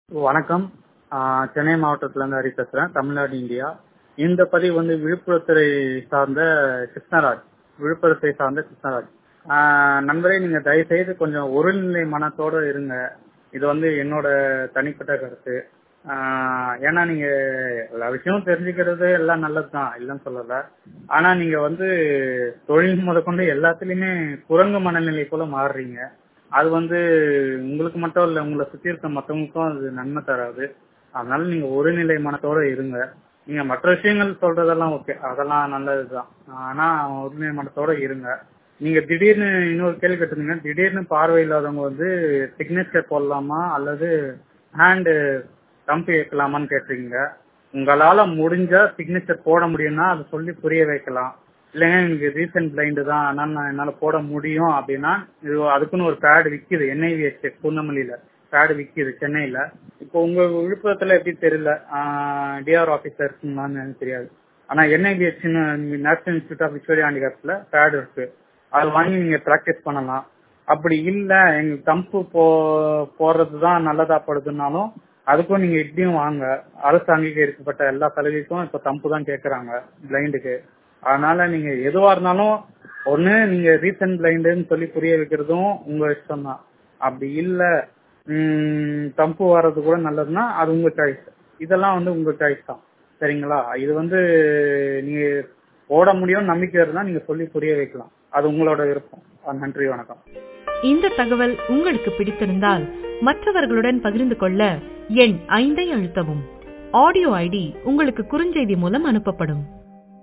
வணக்கம் ஆஹ் சென்னை மாவட்டத்திலேருந்து ஹரி பேசுறேன் தமிழ்நாடு இந்தியா இந்த பதிவு வந்து விழுப்புரத்துறை சார்ந்த கிருஷ்ணராஜ் விழுப்புரத்தை சார்ந்த கிருஷ்ணராஜ் ஆஹ் நண்பரே நீங்க தயவு செய்து கொஞ்சம் ஒருநிலை மனத்தோட இருங்க இது வந்து என்னோட தனிப்பட்ட கருத்து ஆஹ் ஏன்னா நீங்க எல்லா விஷயமும் தெரிஞ்சுக்கிறது எல்லாம் நல்லதுதான் இல்லைன்னு சொல்லல ஆனா நீங்க வந்து தொழில் முதற்கொண்டு எல்லாத்துலயுமே குரங்கு மனநிலை போல மாறுறீங்க அது வந்து உங்களுக்கு மட்டும் இல்ல உங்களை சுத்தி இருக்க மத்தவங்களுக்கும் அது நன்மை தராது அதனால நீங்க ஒருநிலை மனத்தோட இருங்க நீங்க மற்ற விஷயங்கள் சொல்றதெல்லாம் ஓகே அதெல்லாம் நல்லதுதான் ஆனா ஒருநிலை மனத்தோட இருங்க நீங்க திடீர்னு இன்னொரு கேள்வி கேட்டிருந்தீங்க திடீர்னு பார்வை இல்லாதவங்க வந்து சிக்னேச்சர் போடலாமா அல்லது ஹேண்டு தம்பி வைக்கலாமான்னு கேட்டிருக்கீங்க உங்களால முடிஞ்சா சிக்னேச்சர் போட முடியும்னா அதை சொல்லி புரிய வைக்கலாம் இல்லைங்க எனக்கு ரீசன்ட் பிளைண்டு தான் அதனால நான் என்னால போட முடியும் அப்படின்னா இது அதுக்குன்னு ஒரு பேடு விக்குது என்ஐவிஎஸ் பூந்தமல்லியில பேடு விக்குது சென்னையில இப்போ உங்க விழுப்புரத்துல எப்படி தெரியல டிஆர் ஆபீசர் இருக்குங்களான்னு எனக்கு தெரியாது ஆனா NIPS national institute of Victoria ஹேண்டிகிராஃப்ட்ல பேடு இருக்கு அது வாங்கி நீங்க பிராக்டிஸ் பண்ணலாம் அப்படி இல்ல எங்க தம்பு போ போடுறது தான் நல்லதா படுதுனாலும் அதுக்கும் நீங்க இப்படியும் வாங்க அரசு அங்கீகரிக்கப்பட்ட எல்லா சலுகைக்கும் இப்ப தம்பு தான் கேக்குறாங்க பிளைண்டுக்கு அதனால நீங்க எதுவா இருந்தாலும் ஒண்ணு நீங்க ரீசன்ட் பிளைண்டுன்னு சொல்லி புரிய வைக்கிறதும் உங்க இஷ்டம் தான் அப்படி இல்ல தம்பு வர்றது கூட நல்லதுன்னா அது உங்க சாய்ஸ் இதெல்லாம் வந்து உங்க சாய்ஸ் தான் சரிங்களா இது வந்து நீங்க போட முடியும் நம்பிக்கை இருந்தா நீங்க சொல்லி புரிய வைக்கலாம் அது உங்களோட விருப்பம் நன்றி வணக்கம் இந்த தகவல் உங்களுக்கு பிடித்திருந்தால் மற்றவர்களுடன் பகிர்ந்து கொள்ள எண் ஐந்தை அழுத்தவும் ஆடியோ ஐடி உங்களுக்கு குறுஞ்செய்தி மூலம் அனுப்பப்படும்